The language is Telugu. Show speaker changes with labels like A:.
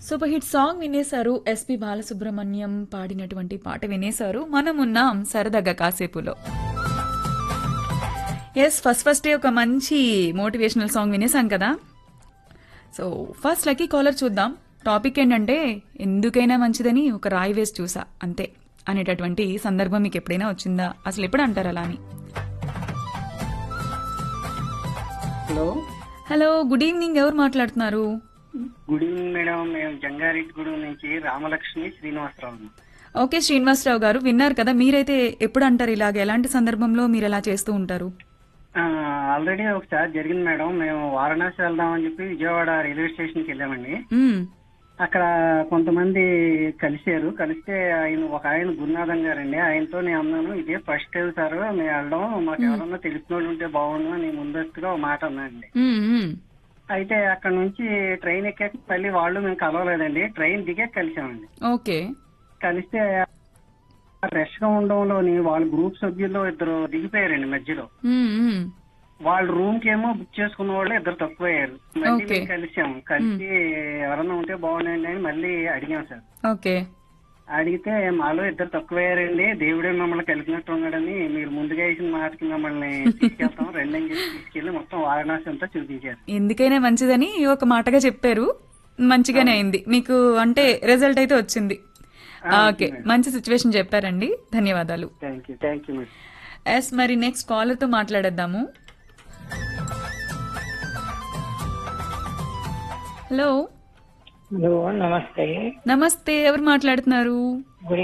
A: సూపర్ హిట్ సాంగ్ వినేశారు ఎస్పి బాలసుబ్రహ్మణ్యం పాడినటువంటి పాట వినేశారు మనం ఉన్నాం సరదాగా కాసేపులో ఎస్ ఫస్ట్ ఫస్ట్ ఒక మంచి మోటివేషనల్ సాంగ్ వినేసాం కదా సో ఫస్ట్ లక్కీ కాలర్ చూద్దాం టాపిక్ ఏంటంటే ఎందుకైనా మంచిదని ఒక రాయి వేసి చూసా అంతే అనేటటువంటి సందర్భం మీకు ఎప్పుడైనా వచ్చిందా అసలు ఎప్పుడు అంటారు అలా అని
B: హలో
A: హలో గుడ్ ఈవినింగ్ ఎవరు మాట్లాడుతున్నారు
B: గుడ్ ఈవినింగ్ మేడం మేము జంగారెడ్డిగూడెం నుంచి రామలక్ష్మి శ్రీనివాసరావు
A: ఓకే శ్రీనివాసరావు గారు విన్నారు కదా మీరైతే ఎప్పుడు అంటారు ఇలాగ ఎలాంటి సందర్భంలో మీరు ఎలా చేస్తూ ఉంటారు
B: ఆల్రెడీ ఒకసారి జరిగింది మేడం మేము వారణాసి వెళ్దామని చెప్పి విజయవాడ రైల్వే స్టేషన్కి వెళ్ళామండి
A: మ్మ్.
B: అక్కడ కొంతమంది కలిశారు కలిస్తే ఆయన ఒక ఆయన గురునాథం గారండి ఆయనతో నేను అన్నాను ఇదే ఫస్ట్ టైం సార్ మేము వెళ్ళడం మాకు ఎవరన్నా తెలిసిన వాళ్ళు ఉంటే బాగుండు అని ముందస్తుగా ఒక మాట అన్నానండి
A: మ్మ్, మ్మ్.
B: అయితే అక్కడ నుంచి ట్రైన్ ఎక్కాక మళ్ళీ వాళ్ళు మేము కలవలేదండి ట్రైన్ దిగాక కలిసామండి
A: ఓకే
B: కలిస్తే రష్ గా ఉండడంలోని వాళ్ళ గ్రూప్ సభ్యుల్లో ఇద్దరు దిగిపోయారండి మధ్యలో
A: మ్మ్, మ్మ్.
B: వాళ్ళ రూమ్ కి ఏమో బుక్ చేసుకున్న వాళ్ళు ఇద్దరు తక్కువయ్యారు మళ్ళీ
A: Okay.
B: మేము కలిసాము కలిసి ఎవరన్నా ఉంటే బాగుండండి అని మళ్ళీ అడిగాం సార్
A: ఓకే
B: అడిగితే మాలో ఇద్దరు తక్కువయ్యారండి దేవుడే మమ్మల్ని కలిపినట్టు ఉన్నాడని మీరు ముందుగా ఇచ్చిన మాటకి మమ్మల్ని తీసుకెళ్తాం రెండని చెప్పి తీసుకెళ్లి మొత్తం వారణాసి అంతా చూపించారు
A: ఎందుకైనా మంచిదని ఒక మాటగా చెప్పారు మంచిగానే అయింది మీకు అంటే రిజల్ట్ అయితే వచ్చింది ఓకే మంచి సిచ్యువేషన్ చెప్పారండి ధన్యవాదాలు
B: thank you thank you madam
A: yes మరి నెక్స్ట్ కాలర్తో మాట్లాడేద్దాము హలో
C: హలో నమస్తే
A: నమస్తే ఎవరు మాట్లాడుతున్నారు